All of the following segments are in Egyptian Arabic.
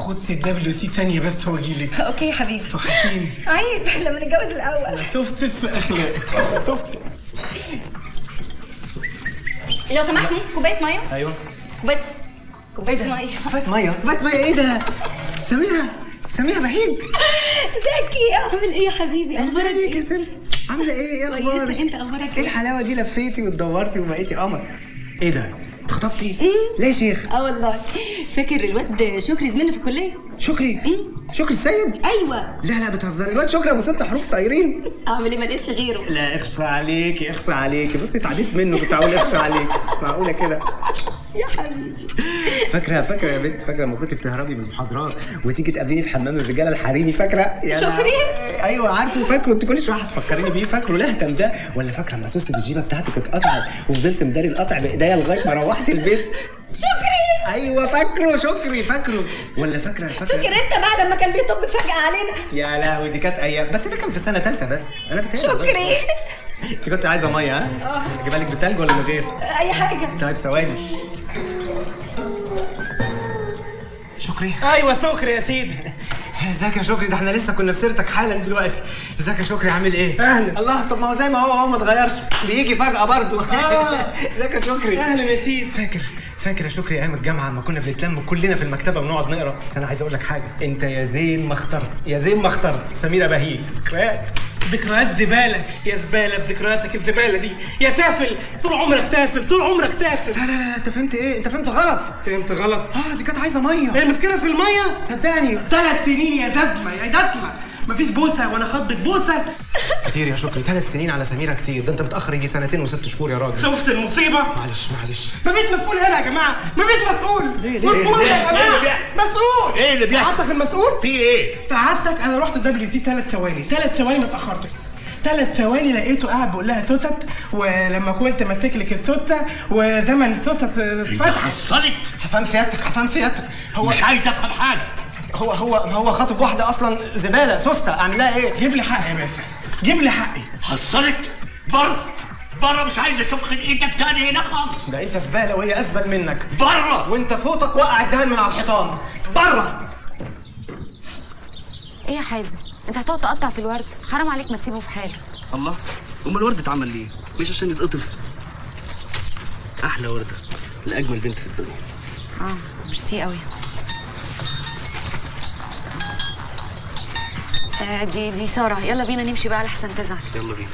خد الدبليو سي ثانيه بس واجيلك اوكي يا حبيبي فحشتيني عيب لما نتجوز الاول شفت في اخلاق شفت لو سمحت ممكن كوبايه ميه ايوه كوبايه ايه كوبايه ده؟ ميه كوبايه ميه كوبايه ميه ايه ده؟ سميرة سميرة بهيج زكي عامل ايه يا حبيبي اخبارك ازيك يا ايه سمسم عاملة ايه؟ ايه كويسه اخبارك؟ انت اخبارك ايه ايه الحلاوة دي لفيتي واتدورتي وبقيتي قمر ايه ده؟ اتخطبتي؟ مم. ليه يا شيخ؟ اه والله فاكر الواد شكري زميلنا في الكليه شكري مم. شكري السيد؟ ايوه لا لا بتهزري الواد شكري ابو ست حروف طايرين اعمل ايه ما لقيتش غيره لا اخصى عليكي اخصى عليكي بصي اتعديت منه كنت هقول اخصى عليكي معقولة كده يا حبيبي فاكرة فاكرة يا بنت فاكرة لما كنت بتهربي من المحاضرات وتيجي تقابليني في حمام الرجالة الحريمي فاكرة؟ يا شكري؟ لا. ايوه عارفه فاكره انت كل شوية هتفكريني بيه فاكره لهتم ده ولا فاكرة لما سوسة الجيبة بتاعتك اتقطعت وفضلت مداري القطع بايديا لغاية ما روحت البيت شكري ايوه فاكره شكري فاكره ولا فاكرة فاكرة فاكر انت بقى لما كان بيطب فجاه علينا يا لهوي دي كانت ايام بس ده كان في سنة ثالثة بس انا بتهيألي شكري انت كنت عايزة مية ها؟ اه اجيبها لك بتلج ولا من غير؟ اي حاجه طيب ثواني شكري ايوه سكر يا سيدي ازيك يا شكري ده احنا لسه كنا في سيرتك حالا دلوقتي ازيك يا شكري عامل ايه أهلا. الله طب ما هو زي ما هو هو ما اتغيرش بيجي فجأة برضه آه. ازيك يا شكري اهلا يا سيدي فاكر فاكر يا شكري ايام الجامعه لما كنا بنتلم كلنا في المكتبه ونقعد نقرا بس انا عايز اقول لك حاجه انت يا زين ما اخترت يا زين ما اخترت سميره بهيج ذكريات ذكريات زباله يا زباله بذكرياتك الزباله دي يا تافل طول عمرك تافل طول عمرك تافل لا لا لا انت فهمت ايه انت فهمت غلط فهمت غلط اه دي كانت عايزه ميه هي المشكله في الميه صدقني ثلاث سنين يا دزمه يا دزمه مفيش بوسه وانا خضك بوسه كتير يا شكري ثلاث سنين على سميره كتير ده انت متاخر يجي سنتين وست شهور يا راجل شفت المصيبه معلش معلش مفيش مسؤول هنا يا جماعه مفيش مسؤول ليه- ليه- مسؤول ليه- يا ليه اللي جماعه بيحصل؟ مسؤول ايه اللي بيحصل؟ سعادتك المسؤول في ايه؟ سعادتك انا رحت الدبليو سي ثلاث ثواني ثلاث ثواني ما اتاخرتش ثلاث ثواني لقيته قاعد بيقول لها توتت ولما كنت ماسك لك التوته وزمن التوته اتفتح حصلت هفهم سيادتك هفهم سيادتك هو مش عايز افهم حاجه هو هو هو خاطب واحده اصلا زباله سوسته اعمل لها ايه جيب لي حقي يا باشا جيب لي حقي حصلت بره بره مش عايز اشوف خد ايدك تاني هنا خالص ده انت في بالة وهي اثبت منك بره وانت صوتك وقع الدهن من على الحيطان بره ايه يا حازم انت هتقعد تقطع في الورد حرام عليك ما تسيبه في حاله الله امال الورد اتعمل ليه؟ مش عشان يتقطف احلى ورده لاجمل بنت في الدنيا اه ميرسي قوي آه دي دي ساره يلا بينا نمشي بقى لحسن تزعل يلا بينا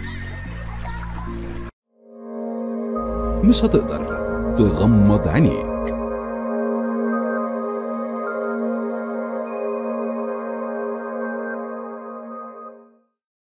مش هتقدر تغمض عينيك